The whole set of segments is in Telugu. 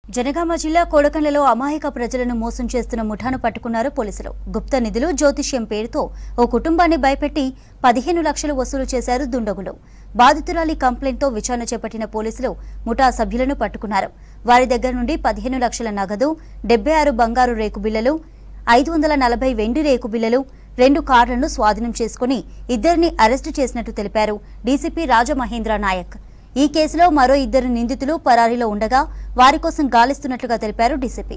జనగామ జిల్లా కోడకండ్లలో అమాయక ప్రజలను మోసం చేస్తున్న ముఠాను పట్టుకున్నారు పోలీసులు గుప్త నిధులు జ్యోతిష్యం పేరుతో ఓ కుటుంబాన్ని భయపెట్టి పదిహేను లక్షలు వసూలు చేశారు దుండగులు బాధితురాలి కంప్లైంట్తో విచారణ చేపట్టిన పోలీసులు ముఠా సభ్యులను పట్టుకున్నారు వారి దగ్గర నుండి పదిహేను లక్షల నగదు డెబ్బై ఆరు బంగారు రేకు బిళ్లలు ఐదు వందల నలభై వెండి రేకు బిళ్లలు రెండు కార్లను స్వాధీనం చేసుకుని ఇద్దరిని అరెస్టు చేసినట్టు తెలిపారు డీసీపీ రాజమహేంద్ర నాయక్ ఈ కేసులో మరో ఇద్దరు నిందితులు పరారీలో ఉండగా వారి కోసం గాలిస్తున్నట్లుగా తెలిపారు డీసీపీ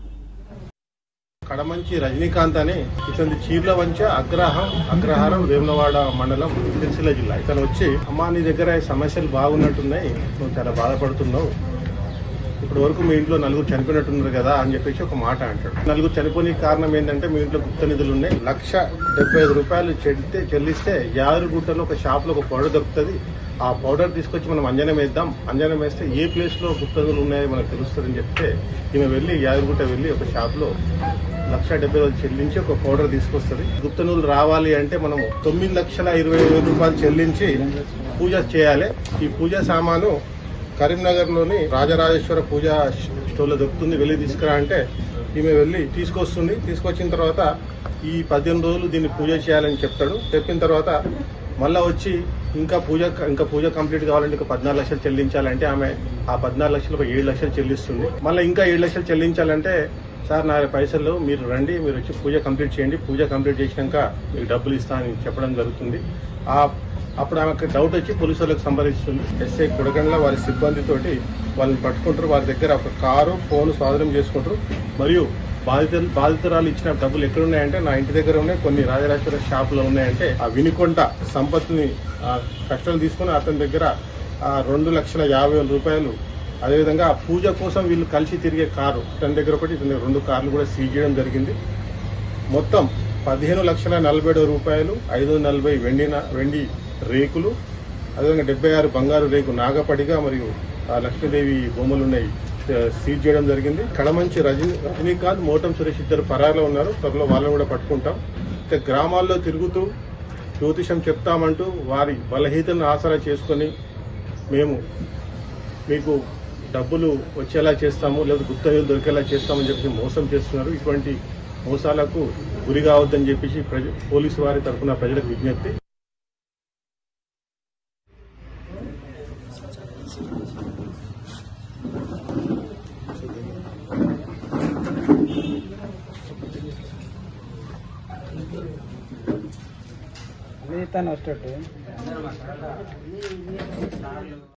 కడమంచి రజనీకాంత్ అని ఇతని చీర్ల వంచ అగ్రహం అగ్రహారం వేములవాడ మండలం సిరిసిల్ల జిల్లా ఇతను వచ్చి అమ్మా నీ దగ్గర ఈ సమస్యలు బాగున్నట్టున్నాయి నువ్వు చాలా బాధపడుతున్నావు ఇప్పటి వరకు మీ ఇంట్లో నలుగురు చనిపోయినట్టున్నారు కదా అని చెప్పేసి ఒక మాట అంటాడు నలుగురు చనిపోని కారణం ఏంటంటే మీ ఇంట్లో గుప్త నిధులు ఉన్నాయి లక్ష డెబ్బై ఐదు రూపాయలు చెడితే చెల్లిస్తే యాదగిరిగుట్టలో ఒక షాప్ లో ఒక పౌడర్ దొరుకుతుంది ఆ పౌడర్ తీసుకొచ్చి మనం అంజనం వేద్దాం అంజనం వేస్తే ఏ ప్లేస్ లో గుప్త నిధులు ఉన్నాయో మనకు తెలుస్తుందని చెప్తే ఈమె వెళ్ళి యాదగిరిగుట్ట వెళ్ళి ఒక షాప్ లో లక్ష డెబ్బై వేలు చెల్లించి ఒక పౌడర్ తీసుకొస్తుంది గుప్త నిధులు రావాలి అంటే మనం తొమ్మిది లక్షల ఇరవై వేల రూపాయలు చెల్లించి పూజ చేయాలి ఈ పూజా సామాను కరీంనగర్ లోని రాజరాజేశ్వర పూజ స్టోర్ లో దొరుకుతుంది వెళ్ళి తీసుకురా అంటే ఈమె వెళ్ళి తీసుకొస్తుంది తీసుకొచ్చిన తర్వాత ఈ పదిహేను రోజులు దీన్ని పూజ చేయాలని చెప్తాడు చెప్పిన తర్వాత మళ్ళా వచ్చి ఇంకా పూజ ఇంకా పూజ కంప్లీట్ కావాలంటే ఇంకా పద్నాలుగు లక్షలు చెల్లించాలంటే ఆమె ఆ పద్నాలుగు లక్షలు ఒక ఏడు లక్షలు చెల్లిస్తుంది మళ్ళీ ఇంకా ఏడు లక్షలు చెల్లించాలంటే సార్ నా పైసలు మీరు రండి మీరు వచ్చి పూజ కంప్లీట్ చేయండి పూజ కంప్లీట్ చేసినాక మీకు డబ్బులు ఇస్తా అని చెప్పడం జరుగుతుంది ఆ అప్పుడు ఆమెకు డౌట్ వచ్చి పోలీసు వాళ్ళకి సంప్రదిస్తుంది ఎస్ఐ కొడగండ్ల వారి సిబ్బందితోటి వాళ్ళని పట్టుకుంటారు వారి దగ్గర ఒక కారు ఫోన్ స్వాధీనం చేసుకుంటారు మరియు బాధిత బాధితురాలు ఇచ్చిన డబ్బులు ఎక్కడ ఉన్నాయంటే నా ఇంటి దగ్గర ఉన్నాయి కొన్ని రాజరాజేశ్వర షాపులో ఉన్నాయంటే ఆ వినికొండ సంపత్ని ఆ కష్టాలు తీసుకుని అతని దగ్గర ఆ రెండు లక్షల యాభై వేల రూపాయలు అదేవిధంగా ఆ పూజ కోసం వీళ్ళు కలిసి తిరిగే కారు తన దగ్గర ఒకటి ఇతని దగ్గర రెండు కార్లు కూడా సీజ్ చేయడం జరిగింది మొత్తం పదిహేను లక్షల నలభై ఏడు రూపాయలు ఐదు వందల నలభై వెండి నా- వెండి రేకులు అదేవిధంగా డెబ్బై ఆరు బంగారు రేకు నాగపడిగా మరియు ఆ లక్ష్మీదేవి బొమ్మలు ఉన్నాయి ఆ, సీజ్ చేయడం జరిగింది కడమంచి రజనీ రజనీకాంత్ మోటం సురేష్ ఇద్దరు పరారులో ఉన్నారు త్వరలో వాళ్ళని కూడా పట్టుకుంటాం ఇక గ్రామాల్లో తిరుగుతూ జ్యోతిషం చెప్తామంటూ వారి బలహీతలను ఆసరా చేసుకొని మేము మీకు డబ్బులు వచ్చేలా చేస్తాము లేదా గుప్తనిధులు దొరికేలా చేస్తామని చెప్పి మోసం చేస్తున్నారు ఇటువంటి మోసాలకు గురి కావద్దని చెప్పేసి ప్రజ పోలీసు వారి తరఫున ప్రజలకు విజ్ఞప్తి అదే తను వస్తాడు